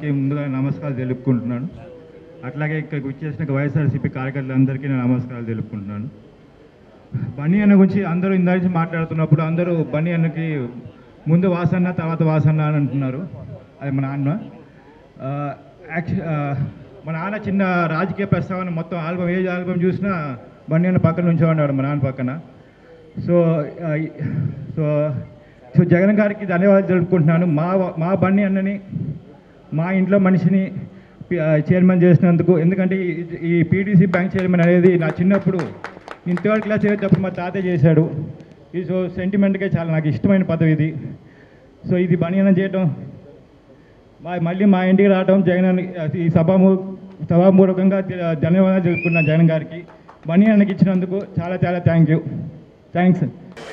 అందరికీ ముందుగా నమస్కారాలు తెలుపుకుంటున్నాను అట్లాగే ఇక్కడికి వచ్చేసిన వైఎస్ఆర్సీపీ కార్యకర్తలందరికీ నేను నమస్కారాలు తెలుపుకుంటున్నాను బన్నీ అన్న గురించి అందరూ ఇందా నుంచి మాట్లాడుతున్నప్పుడు అందరూ బన్నీ అన్నకి ముందు వాసన్న తర్వాత వాసన్న అని అంటున్నారు అది మా నాన్న ఆ, యాక్చు- ఆ, మా నాన్న చిన్న రాజకీయ ప్రస్తావన మొత్తం ఆల్బమ్ ఏ ఆల్బమ్ చూసినా బన్నీ అన్న పక్కన ఉంచేవాడు మా నాన్న పక్కన సో ఆ, ఈ- సో సో జగన్ గారికి ధన్యవాదాలు తెలుపుకుంటున్నాను మా మా బన్నీ అన్నని మా ఇంట్లో మనిషిని పి- ఆ, చైర్మన్ చేసినందుకు ఎందుకంటే ఈ- ఈ పీడీసీ బ్యాంక్ చైర్మన్ అనేది నా చిన్నప్పుడు నేను థర్డ్ క్లాస్ చదివేటప్పుడు మా తాతయ్య చేశాడు ఇది సో సెంటిమెంట్గా చాలా నాకు ఇష్టమైన పదవి ఇది సో ఇది బనీ అన్న చేయటం మా మళ్ళీ మా ఇంటికి రావడం జగన్ అన్న ఈ సభాము సభాపూర్వకంగా ధ- ధన్యవాదాలు తెలుపుకున్నాను జగన్ గారికి బనీ అన్నకి ఇచ్చినందుకు చాలా చాలా థ్యాంక్ యూ థ్యాంక్స్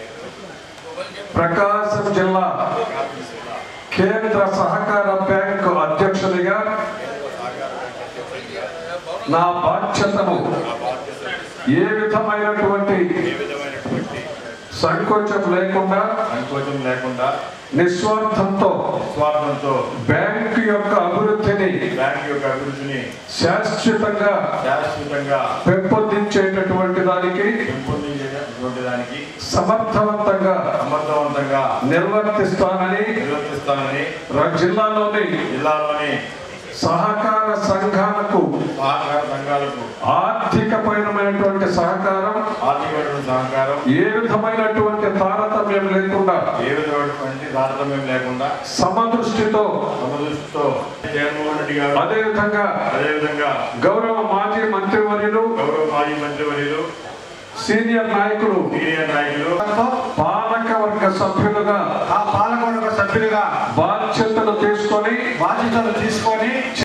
ప్రకాశం జిల్లా కేంద్ర సహకార బ్యాంకు అధ్యక్షుడిగా నా బాధ్యతను ఏ విధమైనటువంటి సంకోచం లేకుండా సంకోచం లేకుండా నిస్వార్థంతో స్వార్థంతో బ్యాంకు యొక్క అభివృద్ధిని బ్యాంక్ యొక్క అభివృద్ధిని శాశ్వతంగా శాశ్వతంగా పెంపొందించేటటువంటి దానికి పెంపొందించేటువంటి దానికి సమర్థవంతంగా సమర్థవంతంగా నిర్వర్తిస్తానని నిర్వర్తిస్తానని ర- జిల్లాలోని జిల్లాలోని సహకార సంఘాలకు సహకార సంఘాలకు ఆర్థికపరమైనటువంటి సహకారం ఆర్థికమైన సహకారం ఏ విధమైనటువంటి తారతమ్యం లేకుండా ఏ విధమైనటువంటి తారతమ్యం లేకుండా సమదృష్టితో సమదృష్టితో జగన్మోహన్ రెడ్డి గారు అదేవిధంగా అదేవిధంగా గౌరవ మాజీ మంత్రివర్యులు గౌరవ మాజీ మంత్రివర్యులు సీనియర్ నాయకులు సీనియర్ నాయకులు పాలకవర్గ సభ్యులుగా ఆ పాలకవర్గ సభ్యులుగా బాధ్యతలు తీసుకొని బాధ్యతలు తీసుకొని